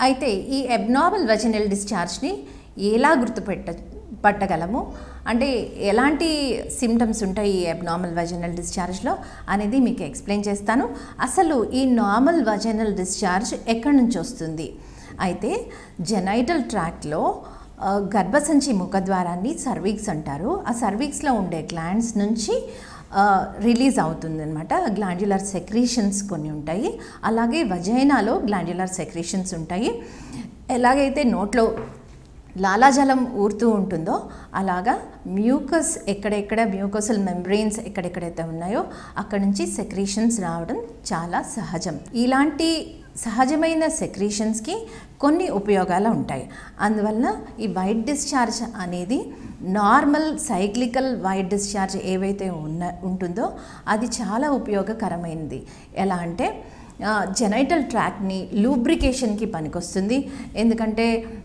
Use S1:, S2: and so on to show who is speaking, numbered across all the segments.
S1: అయితే ఈ abnormal vaginal డిశ్చార్జ్ని ఎలా గుర్తుపెట్ట పట్టగలము అంటే ఎలాంటి సిమ్టమ్స్ ఉంటాయి ఈ అబ్నార్మల్ వజనల్ డిశ్చార్జ్లో అనేది మీకు ఎక్స్ప్లెయిన్ చేస్తాను అసలు ఈ నార్మల్ వజనల్ డిశ్చార్జ్ ఎక్కడి నుంచి వస్తుంది అయితే జెనైటల్ ట్రాక్ట్లో ఆ, గర్భసంచి ముఖద్వారాన్ని సర్వీక్స్ అంటారు ఆ సర్వీక్స్లో ఉండే గ్లాండ్స్ నుంచి రిలీజ్ అవుతుంది అనమాట గ్లాండ్యులర్ సెక్రీషన్స్ కొన్ని ఉంటాయి అలాగే వజైనాలో గ్లాండ్యులర్ సెక్రీషన్స్ ఉంటాయి ఎలాగైతే నోట్లో లాలాజలం ఊరుతూ ఉంటుందో అలాగా మ్యూకస్ ఎక్కడెక్కడ మ్యూకసల్ మెంబ్రెయిన్స్ ఎక్కడెక్కడైతే ఉన్నాయో అక్కడ నుంచి సెక్రీషన్స్ రావడం చాలా సహజం ఇలాంటి సహజమైన సెక్రీషన్స్కి కొన్ని ఉపయోగాలు ఉంటాయి అందువల్ల ఈ వైట్ డిశ్చార్జ్ అనేది నార్మల్ సైక్లికల్ వైట్ డిశ్చార్జ్ ఏవైతే ఉన్న ఉంటుందో అది చాలా ఉపయోగకరమైనది ఎలా అంటే జెనైటల్ ట్రాక్ని లూబ్రికేషన్కి పనికొస్తుంది ఎందుకంటే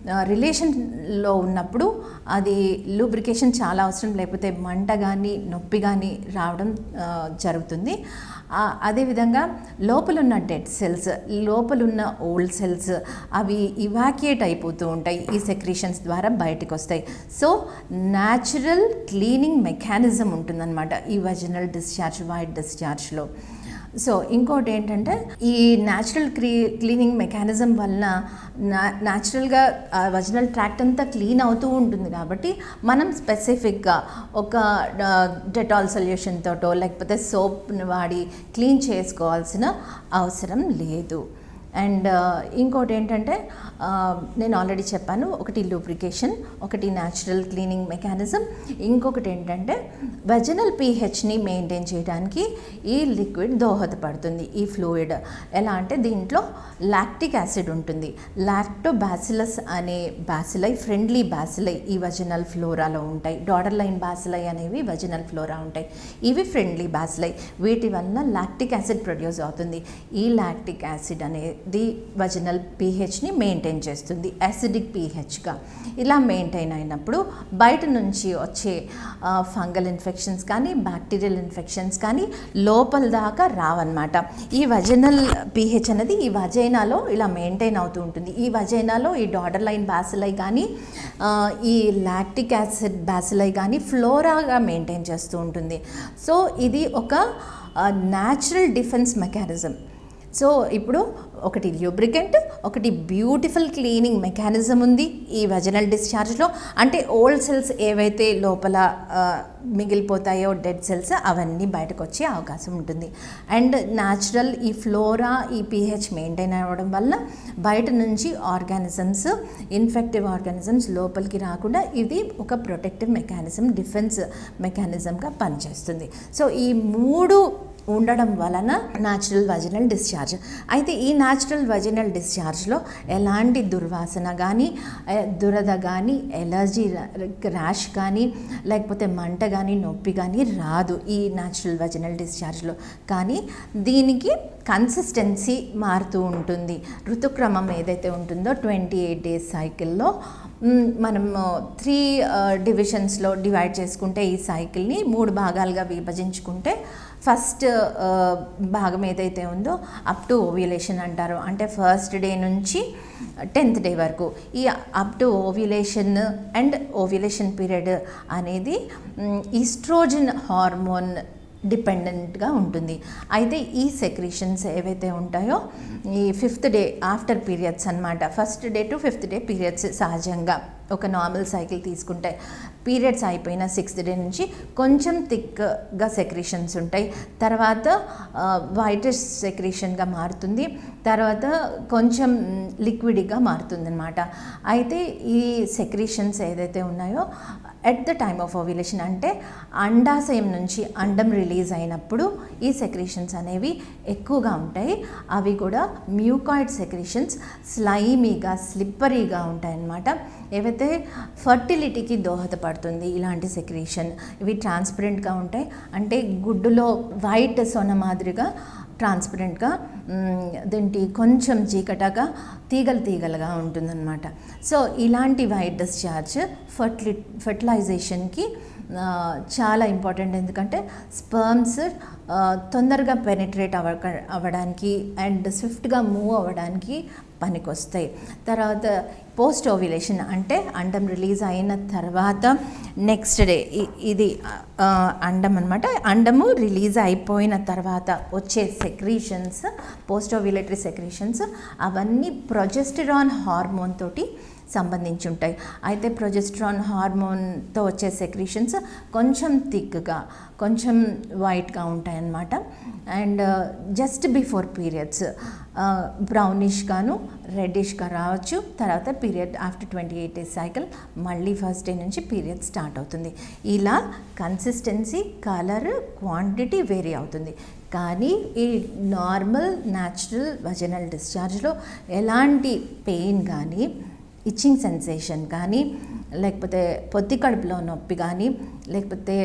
S1: రిలేషన్లో ఉన్నప్పుడు అది లూబ్రికేషన్ చాలా అవసరం లేకపోతే మంట కానీ నొప్పి కానీ రావడం ఆ, జరుగుతుంది ఆ, అదేవిధంగా లోపలున్న డెడ్ సెల్స్ లోపలున్న ఓల్డ్ సెల్స్ అవి ఇవాక్యుయేట్ అయిపోతూ ఉంటాయి ఈ సెక్రీషన్స్ ద్వారా బయటకు వస్తాయి సో న్యాచురల్ క్లీనింగ్ మెకానిజం ఉంటుందన్నమాట ఈ వజనల్ డిశ్చార్జ్ వైట్ డిశ్చార్జ్లో సో ఇంకోటి ఏంటంటే ఈ న్యాచురల్ క్లీ క్లీనింగ్ మెకానిజం వలన నా న్యాచురల్గా వజనల్ ట్రాక్ట్ అంతా క్లీన్ అవుతూ ఉంటుంది కాబట్టి మనం స్పెసిఫిక్గా ఒక డెటాల్ సొల్యూషన్ తోటో లేకపోతే సోప్ని వాడి క్లీన్ చేసుకోవాల్సిన అవసరం లేదు అండ్ ఇంకోటి ఏంటంటే ఆ, నేను ఆల్రెడీ చెప్పాను ఒకటి లూబ్రికేషన్ ఒకటి న్యాచురల్ క్లీనింగ్ మెకానిజం ఇంకొకటి ఏంటంటే వెజనల్ పీహెచ్ని మెయింటైన్ చేయడానికి ఈ లిక్విడ్ దోహదపడుతుంది ఈ ఫ్లూయిడ్ ఎలా అంటే దీంట్లో లాక్టిక్ యాసిడ్ ఉంటుంది లాక్టోబాసిలస్ అనే బాసిలై ఫ్రెండ్లీ బాసిలై ఈ వజనల్ ఫ్లోరాలో ఉంటాయి డాటర్ లైన్ బాసిలై అనేవి వజనల్ ఫ్లోరా ఉంటాయి ఇవి ఫ్రెండ్లీ బాసిలై వీటి వలన లాక్టిక్ యాసిడ్ ప్రొడ్యూస్ అవుతుంది ఈ లాక్టిక్ యాసిడ్ అనేది వజనల్ పీహెచ్ని మెయింటైన్ చేస్తుంది యాసిడిక్ పీహెచ్గా ఇలా మెయింటైన్ అయినప్పుడు బయట నుంచి వచ్చే ఫంగల్ ఇన్ఫెక్షన్స్ కానీ బ్యాక్టీరియల్ ఇన్ఫెక్షన్స్ కానీ లోపల దాకా రావన్నమాట ఈ వజనల్ పీహెచ్ అనేది ఈ వజైనాలో ఇలా మెయింటైన్ అవుతూ ఉంటుంది ఈ వజైనాలో ఈ డాటర్ లైన్ బ్యాసిలై కానీ ఆ, ఈ లాక్టిక్ యాసిడ్ బ్యాసిలై కానీ ఫ్లోరాగా మెయింటైన్ చేస్తూ ఉంటుంది సో ఇది ఒక న్యాచురల్ డిఫెన్స్ మెకానిజం సో ఇప్పుడు ఒకటి ల్యూబ్రికెంట్ ఒకటి బ్యూటిఫుల్ క్లీనింగ్ మెకానిజం ఉంది ఈ వజనల్ డిశ్చార్జ్లో అంటే ఓల్డ్ సెల్స్ ఏవైతే లోపల ఆ, మిగిలిపోతాయో డెడ్ సెల్స్ అవన్నీ బయటకు వచ్చే అవకాశం ఉంటుంది అండ్ న్యాచురల్ ఈ ఫ్లోరా ఈ పీహెచ్ మెయింటైన్ అవ్వడం వల్ల బయట నుంచి ఆర్గానిజమ్స్ ఇన్ఫెక్టివ్ ఆర్గానిజమ్స్ లోపలికి రాకుండా ఇది ఒక ప్రొటెక్టివ్ మెకానిజం డిఫెన్స్ మెకానిజంగా పనిచేస్తుంది సో ఈ మూడు ఉండడం వలన న్యాచురల్ వజినల్ డిశ్చార్జ్ అయితే ఈ న్యాచురల్ వజినల్ డిశ్చార్జ్లో ఎలాంటి దుర్వాసన కానీ ఏ, దురద కానీ ఎలర్జీ ర్యాష్ కానీ లేకపోతే మంట కానీ నొప్పి కానీ రాదు ఈ న్యాచురల్ వజినల్ డిశ్చార్జ్లో కానీ దీనికి కన్సిస్టెన్సీ మారుతూ ఉంటుంది ఋతుక్రమం ఏదైతే ఉంటుందో ట్వంటీ ఎయిట్ డేస్ సైకిల్లో మ్, మనం త్రీ డివిజన్స్లో డివైడ్ చేసుకుంటే ఈ సైకిల్ని మూడు భాగాలుగా విభజించుకుంటే ఫస్ట్ ఆ, భాగం ఏదైతే ఉందో అప్ టు ఓవ్యులేషన్ అంటారు అంటే ఫస్ట్ డే నుంచి టెన్త్ డే వరకు ఈ up to ovulation and ovulation period అనేది ఈస్ట్రోజన్ హార్మోన్ డిపెండెంట్గా ఉంటుంది అయితే ఈ సెక్రీషన్స్ ఏవైతే ఉంటాయో ఈ ఫిఫ్త్ డే ఆఫ్టర్ పీరియడ్స్ అన్నమాట first day to fifth day periods సహజంగా ఒక నార్మల్ సైకిల్ తీసుకుంటే పీరియడ్స్ అయిపోయిన సిక్స్త్ డే నుంచి కొంచెం థిక్గా సెక్రీషన్స్ ఉంటాయి తర్వాత వైటిష్ సెక్రీషన్గా మారుతుంది తర్వాత కొంచెం లిక్విడ్గా మారుతుంది అనమాట అయితే ఈ సెక్రీషన్స్ ఏదైతే ఉన్నాయో at the time of ovulation అంటే అండాశయం నుంచి అండం రిలీజ్ అయినప్పుడు ఈ సెక్రీషన్స్ అనేవి ఎక్కువగా ఉంటాయి అవి కూడా మ్యూకాయిడ్ సెక్రీషన్స్ స్లైమీగా స్లిప్పరీగా ఉంటాయన్నమాట ఏవైతే ఫర్టిలిటీకి దోహదపడుతుంది ఇలాంటి సెక్రీషన్ ఇవి ట్రాన్స్పరెంట్గా ఉంటాయి అంటే గుడ్డులో వైట్ సొన మాదిరిగా ట్రాన్స్పరెంట్గా దీంటి కొంచెం చీకటగా తీగలు తీగలుగా ఉంటుందన్నమాట సో ఇలాంటి వైట్ డిశ్చార్జ్ ఫర్టిలి ఫర్టిలైజేషన్కి ఆ, చాలా ఇంపార్టెంట్ ఎందుకంటే స్పర్మ్స్ తొందరగా పెనిట్రేట్ అవ అవ్వడానికి అండ్ స్విఫ్ట్గా మూవ్ అవ్వడానికి పనికొస్తాయి తర్వాత పోస్ట్ ఓవ్యులేషన్ అంటే అండం రిలీజ్ అయిన తర్వాత నెక్స్ట్ డే ఇది ఆ, అండం అనమాట అండము రిలీజ్ అయిపోయిన తర్వాత వచ్చే సెక్రీషన్స్ పోస్ట్ ఓవ్యులేటరీ సెక్రీషన్స్ అవన్నీ ప్రొజెస్టిరాన్ హార్మోన్ తోటి సంబంధించి ఉంటాయి అయితే ప్రొజెస్ట్రాన్ హార్మోన్తో వచ్చే సెక్రీషన్స్ కొంచెం థిక్గా కొంచెం వైట్గా ఉంటాయన్నమాట అండ్ జస్ట్ బిఫోర్ పీరియడ్స్ బ్రౌనిష్గాను రెడ్డిష్గా రావచ్చు తర్వాత period after twenty eight days cycle మళ్ళీ ఫస్ట్ డే నుంచి పీరియడ్ స్టార్ట్ అవుతుంది ఇలా కన్సిస్టెన్సీ కలర్ క్వాంటిటీ వేరీ అవుతుంది కానీ ఈ నార్మల్ న్యాచురల్ వజనల్ డిశ్చార్జ్లో ఎలాంటి పెయిన్ కానీ ఇచ్చింగ్ సెన్సేషన్ కానీ లేకపోతే పొత్తి కడుపులో నొప్పి కానీ లేకపోతే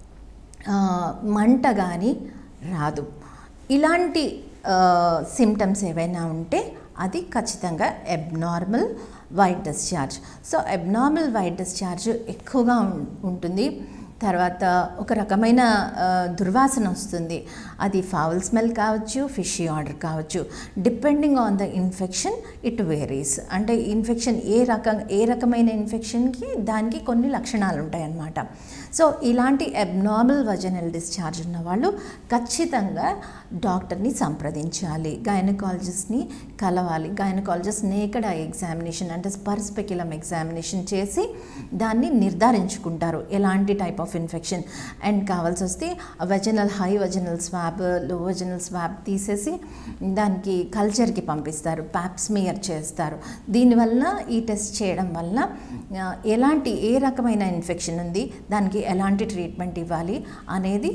S1: ఆ, మంట కానీ రాదు ఇలాంటి సిమ్టమ్స్ ఏవైనా ఉంటే అది ఖచ్చితంగా abnormal white discharge so abnormal white discharge ఎక్కువగా ఉం- ఉంటుంది తర్వాత ఒక రకమైన ఆ, దుర్వాసన వస్తుంది అది ఫౌల్ స్మెల్ కావచ్చు ఫిషీ ఆర్డర్ కావచ్చు depending on the infection it varies అంటే ఇన్ఫెక్షన్ ఏ రకం ఏ రకమైన ఇన్ఫెక్షన్కి దానికి కొన్ని లక్షణాలు ఉంటాయన్నమాట సో ఇలాంటి అబ్నార్మల్ వజనల్ డిశ్చార్జ్ ఉన్న వాళ్ళు ఖచ్చితంగా డాక్టర్ని సంప్రదించాలి గైనకాలజిస్ట్ని కలవాలి గైనకాలజిస్ట్ నేకడ్ ఐ ఎగ్జామినేషన్ అంటే స్పర్స్పెక్యులం ఎగ్జామినేషన్ చేసి దాన్ని నిర్ధారించుకుంటారు ఎలాంటి టైప్ ఆఫ్ ఇన్ఫెక్షన్ అండ్ కావాల్సి వస్తే వెజనల్ హై వెజనల్ స్వాబ్ లో వెజనల్ స్వాబ్ తీసేసి దానికి కల్చర్కి పంపిస్తారు ప్యాప్స్మియర్ చేస్తారు దీనివల్ల ఈ టెస్ట్ చేయడం వల్ల ఆ, ఎలాంటి ఏ రకమైన ఇన్ఫెక్షన్ ఉంది దానికి ఎలాంటి ట్రీట్మెంట్ ఇవ్వాలి అనేది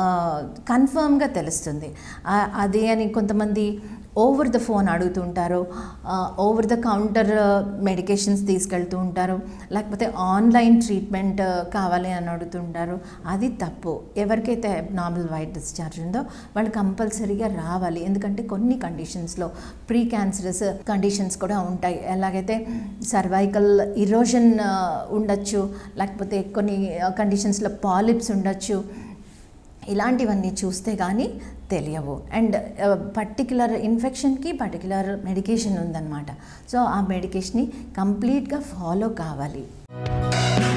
S1: కన్ఫర్మ్గా తెలుస్తుంది ఆ, అదే అని కొంతమంది ఓవర్ ద ఫోన్ అడుగుతుంటారు ఓవర్ ద కౌంటర్ మెడికేషన్స్ తీసుకెళ్తూ ఉంటారు లేకపోతే ఆన్లైన్ ట్రీట్మెంట్ కావాలి అని అడుగుతుంటారు అది తప్పు ఎవరికైతే నార్మల్ వైట్ డిశ్చార్జ్ ఉందో వాళ్ళు కంపల్సరీగా రావాలి ఎందుకంటే కొన్ని కండిషన్స్లో ప్రీ క్యాన్సరస్ కండిషన్స్ కూడా ఉంటాయి ఎలాగైతే సర్వైకల్ ఇరోజన్ ఉండొచ్చు లేకపోతే కొన్ని కండిషన్స్లో పాలిప్స్ ఉండొచ్చు ఇలాంటివన్నీ చూస్తే కానీ తెలియవు అండ్ పర్టికులర్ ఇన్ఫెక్షన్కి పర్టికులర్ మెడికేషన్ ఉందన్నమాట సో ఆ మెడికేషన్ని కంప్లీట్గా ఫాలో కావాలి